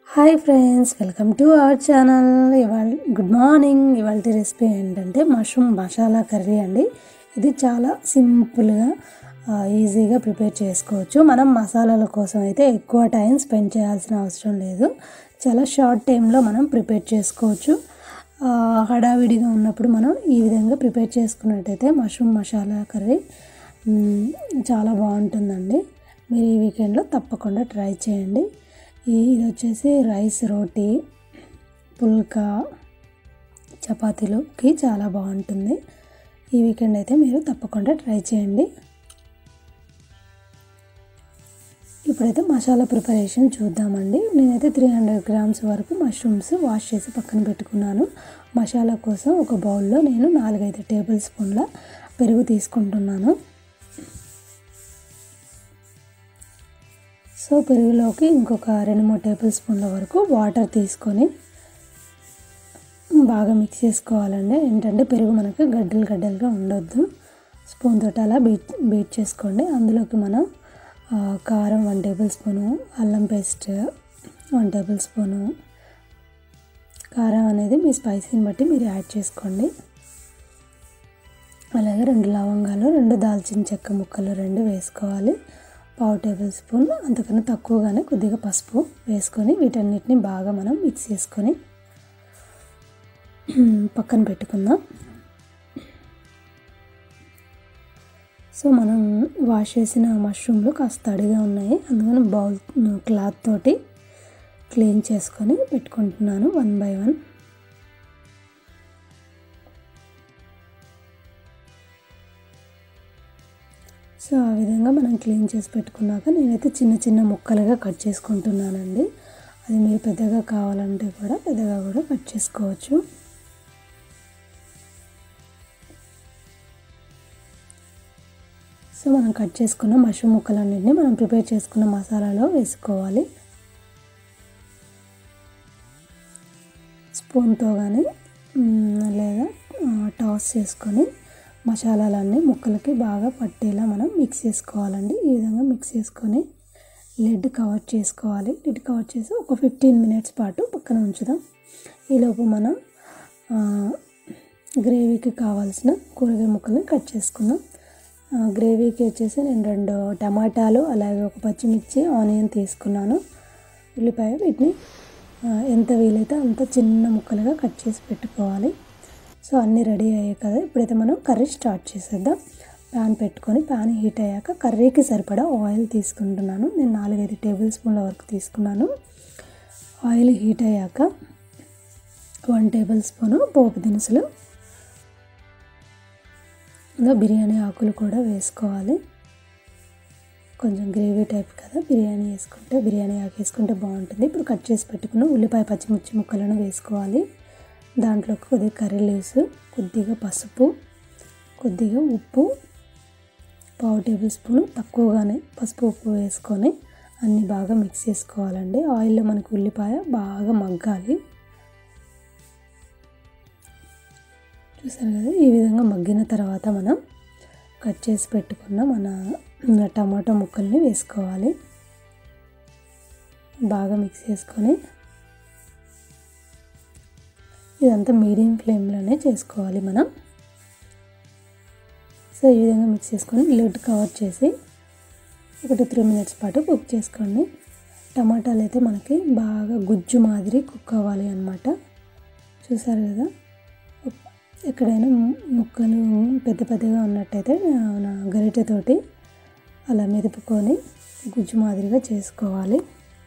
hi friends welcome to our channel ఇవాళ good morning ఇవాళ recipe ఏంటంటే మష్రూమ్ మసాలా కర్రీ అండి ఇది చాలా సింపుల్గా ఆ, ఈజీగా ప్రిపేర్ చేసుకోవచ్చు మనం మసాలాల కోసం అయితే ఎక్కువ టైం స్పెండ్ చేయాల్సిన అవసరం లేదు చాలా షార్ట్ టైంలో మనం ప్రిపేర్ చేసుకోవచ్చు ఆ, హడావిడిగా ఉన్నప్పుడు మనం ఈ విధంగా ప్రిపేర్ చేసుకున్నట్టయితే మష్రూమ్ మసాలా కర్రీ మ్, చాలా బాగుంటుందండి మీరు ఈ వీకెండ్లో తప్పకుండా ట్రై చేయండి ఈ- ఇది వచ్చేసి రైస్ రోటీ పుల్కా చపాతీలోకి చాలా బాగుంటుంది ఈ వీకెండ్ అయితే మీరు తప్పకుండా ట్రై చేయండి ఇప్పుడైతే మసాలా ప్రిపరేషన్ చూద్దామండి నేనైతే త్రీ హండ్రెడ్ గ్రామ్స్ వరకు మష్రూమ్స్ వాష్ చేసి పక్కన పెట్టుకున్నాను మసాలా కోసం ఒక బౌల్లో నేను నాలుగైదు టేబుల్ స్పూన్ల పెరుగు తీసుకుంటున్నాను సో పెరుగులోకి ఇంకొక రెండు మూడు టేబుల్ స్పూన్ల వరకు వాటర్ తీసుకొని బాగా మిక్స్ చేసుకోవాలండి ఏంటంటే పెరుగు మనకు గడ్డలు గడ్డలుగా ఉండొద్దు స్పూన్ తోటి అలా బీట్ బీట్ చేసుకోండి అందులోకి మనం ఆ, కారం వన్ టేబుల్ స్పూను అల్లం పేస్ట్ వన్ టేబుల్ స్పూను కారం అనేది మీ స్పైసీని బట్టి మీరు యాడ్ చేసుకోండి అలాగే రెండు లవంగాలు రెండు దాల్చిన చెక్క ముక్కలు రెండు వేసుకోవాలి పావు టేబుల్ స్పూన్ అంతకన్నా తక్కువగానే కొద్దిగా పసుపు వేసుకొని వీటన్నిటిని బాగా మనం మిక్స్ చేసుకొని పక్కన పెట్టుకుందాం సో మనం వాష్ చేసిన మష్రూమ్లు కాస్త తడిగా ఉన్నాయి అందుకని బౌల్ క్లాత్ తోటి క్లీన్ చేసుకొని పెట్టుకుంటున్నాను వన్ బై వన్ సో ఆ విధంగా మనం క్లీన్ చేసి పెట్టుకున్నాక నేనైతే చిన్న చిన్న ముక్కలుగా కట్ చేసుకుంటున్నానండి అది మీరు పెద్దగా కావాలంటే కూడా పెద్దగా కూడా కట్ చేసుకోవచ్చు సో మనం కట్ చేసుకున్న మష్రూమ్ ముక్కలన్నింటినీ మనం ప్రిపేర్ చేసుకున్న మసాలాలో వేసుకోవాలి స్పూన్తో కానీ లేదా టాస్ చేసుకొని మసాలాలన్నీ ముక్కలకి బాగా పట్టేలా మనం మిక్స్ చేసుకోవాలండి ఈ విధంగా మిక్స్ చేసుకొని లిడ్ కవర్ చేసుకోవాలి లిడ్ కవర్ చేసి ఒక ఫిఫ్టీన్ మినిట్స్ పాటు పక్కన ఉంచుదాం ఈలోపు మనం ఆ, గ్రేవీకి కావాల్సిన కూరగాయ ముక్కల్ని కట్ చేసుకుందాం ఆ, గ్రేవీకి వచ్చేసి నేను రెండు టమాటాలు అలాగే ఒక పచ్చిమిర్చి ఆనియన్ తీసుకున్నాను ఉల్లిపాయ వీటిని ఆ, ఎంత వీలైతే అంత చిన్న ముక్కలుగా కట్ చేసి పెట్టుకోవాలి సో అన్నీ రెడీ అయ్యాయి కదా ఇప్పుడైతే మనం కర్రీ స్టార్ట్ చేసేద్దాం ప్యాన్ పెట్టుకొని ప్యాన్ హీట్ అయ్యాక కర్రీకి సరిపడా ఆయిల్ తీసుకుంటున్నాను నేను నాలుగైదు టేబుల్ స్పూన్ల వరకు తీసుకున్నాను ఆయిల్ హీట్ అయ్యాక వన్ టేబుల్ స్పూను పోపు దినుసులు ఇంకా బిర్యానీ ఆకులు కూడా వేసుకోవాలి కొంచెం గ్రేవీ టైప్ కదా బిర్యానీ వేసుకుంటే బిర్యానీ ఆకు వేసుకుంటే బాగుంటుంది ఇప్పుడు కట్ చేసి పెట్టుకున్న ఉల్లిపాయ పచ్చిమిర్చి ముక్కలను వేసుకోవాలి దాంట్లో కొద్దిగా కర్రీ లీవ్స్ కొద్దిగా పసుపు కొద్దిగా ఉప్పు పావు టేబుల్ స్పూన్ తక్కువగానే పసుపు ఉప్పు వేసుకొని అన్నీ బాగా మిక్స్ చేసుకోవాలండి ఆయిల్లో మనకు ఉల్లిపాయ బాగా మగ్గాలి చూసారు కదా ఈ విధంగా మగ్గిన తర్వాత మనం కట్ చేసి పెట్టుకున్న మన టమాటా ముక్కల్ని వేసుకోవాలి బాగా మిక్స్ చేసుకొని ఇదంతా మీడియం ఫ్లేమ్లోనే చేసుకోవాలి మనం సో ఈ విధంగా మిక్స్ చేసుకొని లిడ్ కవర్ చేసి ఒక టూ త్రీ మినిట్స్ పాటు కుక్ చేసుకోండి టమాటాలు అయితే మనకి బాగా గుజ్జు మాదిరి కుక్ అవ్వాలి అనమాట చూసారు కదా ఎక్కడైనా ముక్కలు పెద్ద పెద్దగా ఉన్నట్టయితే నా గరిటెతోటి అలా మెదుపుకొని గుజ్జు మాదిరిగా చేసుకోవాలి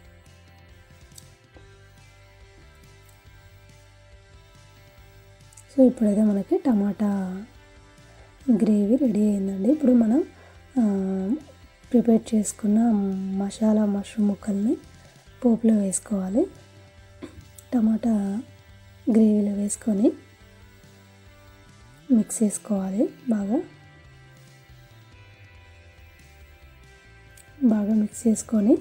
సో ఇప్పుడైతే మనకి టమాటా గ్రేవీ రెడీ అయిందండి ఇప్పుడు మనం ఆ, ప్రిపేర్ చేసుకున్న మసాలా మష్రూమ్ ముక్కల్ని పోపులో వేసుకోవాలి టమాటా గ్రేవీలో వేసుకొని మిక్స్ చేసుకోవాలి బాగా బాగా మిక్స్ చేసుకొని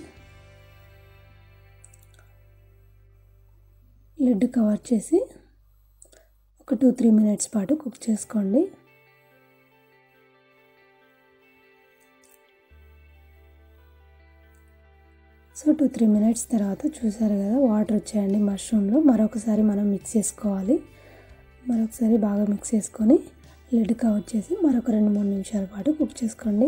లిడ్ కవర్ చేసి ఒక టూ త్రీ మినిట్స్ పాటు కుక్ చేసుకోండి సో టూ త్రీ మినిట్స్ తర్వాత చూసారు కదా వాటర్ వచ్చాయండి మష్రూమ్లో మరొకసారి మనం మిక్స్ చేసుకోవాలి మరొకసారి బాగా మిక్స్ చేసుకొని లిడ్ కవర్ చేసి మరొక రెండు మూడు నిమిషాల పాటు కుక్ చేసుకోండి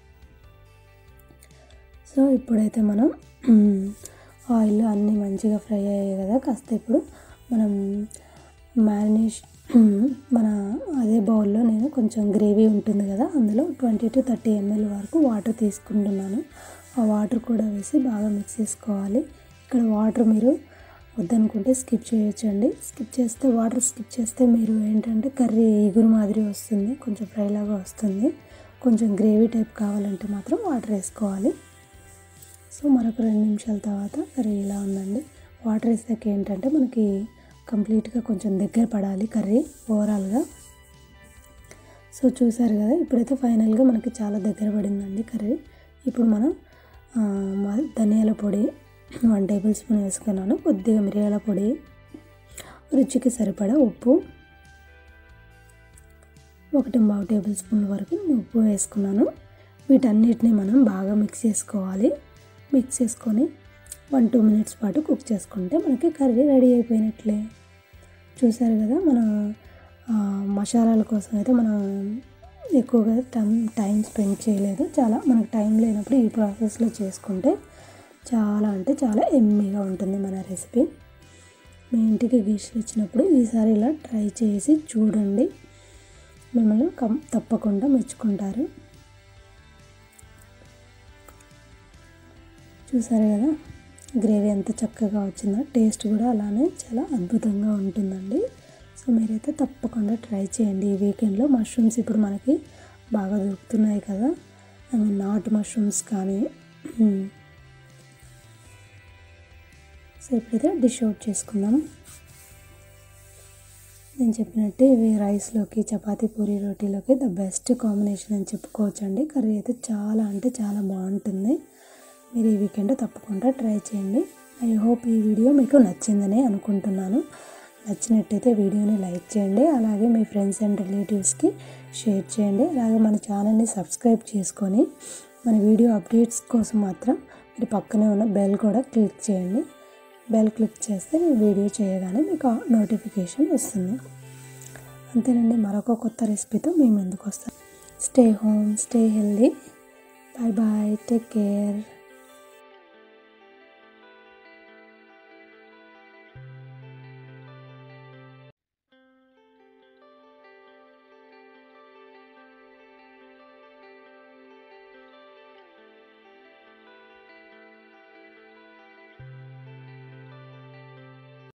సో ఇప్పుడైతే మనం ఆయిల్ అన్నీ మంచిగా ఫ్రై అయ్యాయి కదా కాస్త ఇప్పుడు మనం మ్యారినేషన్ మన అదే బౌల్లో నేను కొంచెం గ్రేవీ ఉంటుంది కదా అందులో ట్వంటీ టు థర్టీ ఎంఎల్ వరకు వాటర్ తీసుకుంటున్నాను ఆ వాటర్ కూడా వేసి బాగా మిక్స్ చేసుకోవాలి ఇక్కడ వాటర్ మీరు వద్దనుకుంటే స్కిప్ చేయొచ్చండి స్కిప్ చేస్తే వాటర్ స్కిప్ చేస్తే మీరు ఏంటంటే కర్రీ ఎగురు మాదిరి వస్తుంది కొంచెం ఫ్రై లాగా వస్తుంది కొంచెం గ్రేవీ టైప్ కావాలంటే మాత్రం వాటర్ వేసుకోవాలి సో మరొక రెండు నిమిషాల తర్వాత కర్రీ ఇలా ఉందండి వాటర్ వేసాక ఏంటంటే మనకి కంప్లీట్గా కొంచెం దగ్గర పడాలి కర్రీ ఓవరాల్గా సో చూసారు కదా ఇప్పుడైతే ఫైనల్గా మనకి చాలా దగ్గర పడిందండి కర్రీ ఇప్పుడు మనం ధనియాల పొడి వన్ టేబుల్ స్పూన్ వేసుకున్నాను కొద్దిగా మిరియాల పొడి రుచికి సరిపడా ఉప్పు ఒకటి పావు టేబుల్ స్పూన్ వరకు ఉప్పు వేసుకున్నాను వీటన్నిటిని మనం బాగా మిక్స్ చేసుకోవాలి మిక్స్ చేసుకొని వన్ టూ మినిట్స్ పాటు కుక్ చేసుకుంటే మనకి కర్రీ రెడీ అయిపోయినట్లే చూసారు కదా మనం మసాలాల కోసం అయితే మనం ఎక్కువగా టైం టైం స్పెండ్ చేయలేదు చాలా మనకు టైం లేనప్పుడు ఈ ప్రాసెస్లో చేసుకుంటే చాలా అంటే చాలా ఎమ్మీగా ఉంటుంది మన రెసిపీ మీ ఇంటికి గెస్ట్లు వచ్చినప్పుడు ఈసారి ఇలా ట్రై చేసి చూడండి మిమ్మల్ని కం తప్పకుండా మెచ్చుకుంటారు చూసారు కదా గ్రేవీ ఎంత చక్కగా వచ్చిందో టేస్ట్ కూడా అలానే చాలా అద్భుతంగా ఉంటుందండి సో మీరైతే తప్పకుండా ట్రై చేయండి ఈ వీకెండ్లో మష్రూమ్స్ ఇప్పుడు మనకి బాగా దొరుకుతున్నాయి కదా ఐ మీన్ నాటు మష్రూమ్స్ కానీ సో ఇప్పుడైతే డిష్ అవుట్ చేసుకుందాం నేను చెప్పినట్టు ఇవి రైస్లోకి చపాతీ పూరి రోటీలోకి ద బెస్ట్ కాంబినేషన్ అని చెప్పుకోవచ్చండి కర్రీ అయితే చాలా అంటే చాలా బాగుంటుంది మీరు ఈ వీకెండ్ తప్పకుండా ట్రై చేయండి ఐ హోప్ ఈ వీడియో మీకు నచ్చిందని అనుకుంటున్నాను నచ్చినట్టయితే వీడియోని లైక్ చేయండి అలాగే మీ ఫ్రెండ్స్ అండ్ రిలేటివ్స్కి షేర్ చేయండి అలాగే మన ఛానల్ని సబ్స్క్రైబ్ చేసుకొని మన వీడియో అప్డేట్స్ కోసం మాత్రం మీరు పక్కనే ఉన్న బెల్ కూడా క్లిక్ చేయండి బెల్ క్లిక్ చేస్తే నేను వీడియో చేయగానే మీకు నోటిఫికేషన్ వస్తుంది అంతేనండి మరొక కొత్త రెసిపీతో మేము ఎందుకు వస్తాం stay home stay healthy bye bye take care